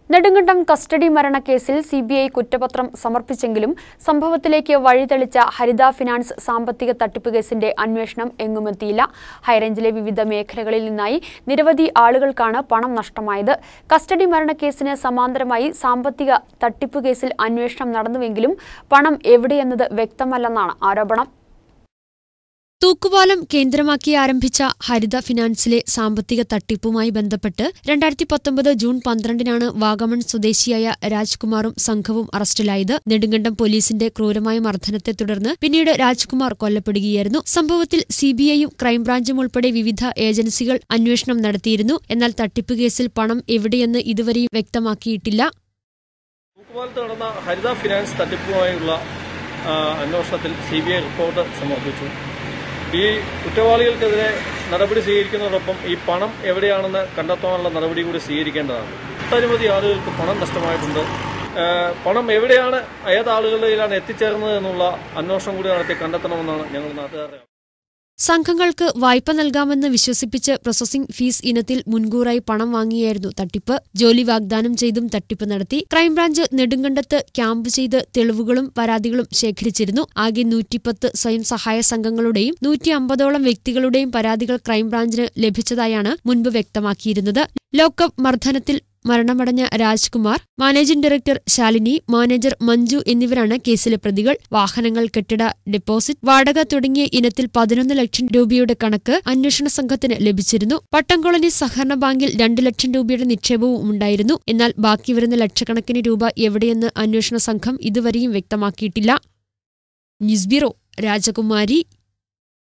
Nedumkandam custody മരണക്കേസിൽ C B I കുറ്റപത്രം സമർപ്പിച്ചെങ്കിലും സംഭവത്തിലേക്ക് വഴിതെളിച്ച ഹരിത ഫിനാൻസ് സാമ്പത്തിക തട്ടിപ്പ് കേസിന്റെ അന്വേഷണം എങ്ങുമെത്തിയില്ല ഹൈറേഞ്ചിലെ വിവിധ മേഖലകളിൽ നിന്നായി നിരവധി ആളുകൾക്കാണ് പണം നഷ്ടമായത് കസ്റ്റഡി മരണക്കേസിന് സമാന്തരമായി സാമ്പത്തിക തട്ടിപ്പ് കേസിൽ അന്വേഷണം നടന്നുവെങ്കിലും പണം എവിടെയെന്നത് വ്യക്തമല്ലെന്നാണ് ആരോപണം തൂക്കുപാലം കേന്ദ്രമാക്കി ആരംഭിച്ച ഹരിത ഫിനാൻസിലെ സാമ്പത്തിക തട്ടിപ്പുമായി ബന്ധപ്പെട്ട് രണ്ടായിരത്തി പത്തൊമ്പത് ജൂൺ പന്ത്രണ്ടിനാണ് വാഗമൺ സ്വദേശിയായ രാജ്കുമാറും സംഘവും അറസ്റ്റിലായത് നെടുങ്കണ്ടം പോലീസിന്റെ ക്രൂരമായ മർദ്ദനത്തെ തുടർന്ന് പിന്നീട് രാജ്കുമാർ കൊല്ലപ്പെടുകയായിരുന്നു സംഭവത്തിൽ സിബിഐയും ക്രൈംബ്രാഞ്ചും ഉൾപ്പെടെ വിവിധ ഏജൻസികൾ അന്വേഷണം നടത്തിയിരുന്നു എന്നാൽ തട്ടിപ്പ് കേസിൽ പണം എവിടെയെന്ന് ഇതുവരെയും വ്യക്തമാക്കിയിട്ടില്ല തൂക്കുപാലത്ത് നടന്ന ഹരിത ഫിനാൻസ് തട്ടിപ്പുമായുള്ള ആ, അന്വേഷണത്തിൽ സി ബി ഐ റിപ്പോർട്ട് സമർപ്പിച്ചു ഈ കുറ്റവാളികൾക്കെതിരെ നടപടി സ്വീകരിക്കുന്നതോടൊപ്പം ഈ പണം എവിടെയാണെന്ന് കണ്ടെത്താനുള്ള നടപടി കൂടി സ്വീകരിക്കേണ്ടതാണ് ഒട്ടനവധി ആളുകൾക്ക് പണം നഷ്ടമായിട്ടുണ്ട് ആ, പണം എവിടെയാണ് ഏത് ആളുകളുടെ കയ്യിലാണ് എത്തിച്ചേർന്നത് എന്നുള്ള അന്വേഷണം കൂടി നടത്തി കണ്ടെത്തണമെന്നാണ് ഞങ്ങൾ നാട്ടുകാരുടെ സംഘങ്ങൾക്ക് വായ്പ നൽകാമെന്ന് വിശ്വസിപ്പിച്ച് പ്രോസസിംഗ് ഫീസ് ഇനത്തിൽ മുൻകൂറായി പണം വാങ്ങിയായിരുന്നു തട്ടിപ്പ് ജോലി വാഗ്ദാനം ചെയ്തും തട്ടിപ്പ് നടത്തി ക്രൈംബ്രാഞ്ച് നെടുങ്കണ്ടത്ത് ക്യാമ്പ് ചെയ്ത് തെളിവുകളും പരാതികളും ശേഖരിച്ചിരുന്നു ആകെ നൂറ്റിപ്പത്ത് സ്വയം സഹായ സംഘങ്ങളുടെയും നൂറ്റി അമ്പതോളം വ്യക്തികളുടെയും പരാതികൾ ക്രൈംബ്രാഞ്ചിന് ലഭിച്ചതായാണ് മുൻപ് വ്യക്തമാക്കിയിരുന്നത് ലോക്കപ്പ് മർദ്ദനത്തിൽ മരണമടഞ്ഞ Rajkumar managing director Shalini manager Manju എന്നിവരാണ് കേസിലെ പ്രതികൾ വാഹനങ്ങൾ കെട്ടിട ഡെപ്പോസിറ്റ് വാടക തുടങ്ങിയ ഇനത്തിൽ പതിനൊന്ന് ലക്ഷം രൂപയുടെ കണക്ക് അന്വേഷണ സംഘത്തിന് ലഭിച്ചിരുന്നു പട്ടംകോളനി സഹകരണ ബാങ്കിൽ രണ്ട് ലക്ഷം രൂപയുടെ നിക്ഷേപവും ഉണ്ടായിരുന്നു എന്നാൽ ബാക്കി വരുന്ന ലക്ഷക്കണക്കിന് രൂപ എവിടെയെന്ന് അന്വേഷണ സംഘം ഇതുവരെയും വ്യക്തമാക്കിയിട്ടില്ല ന്യൂസ് ബ്യൂറോ രാജകുമാരി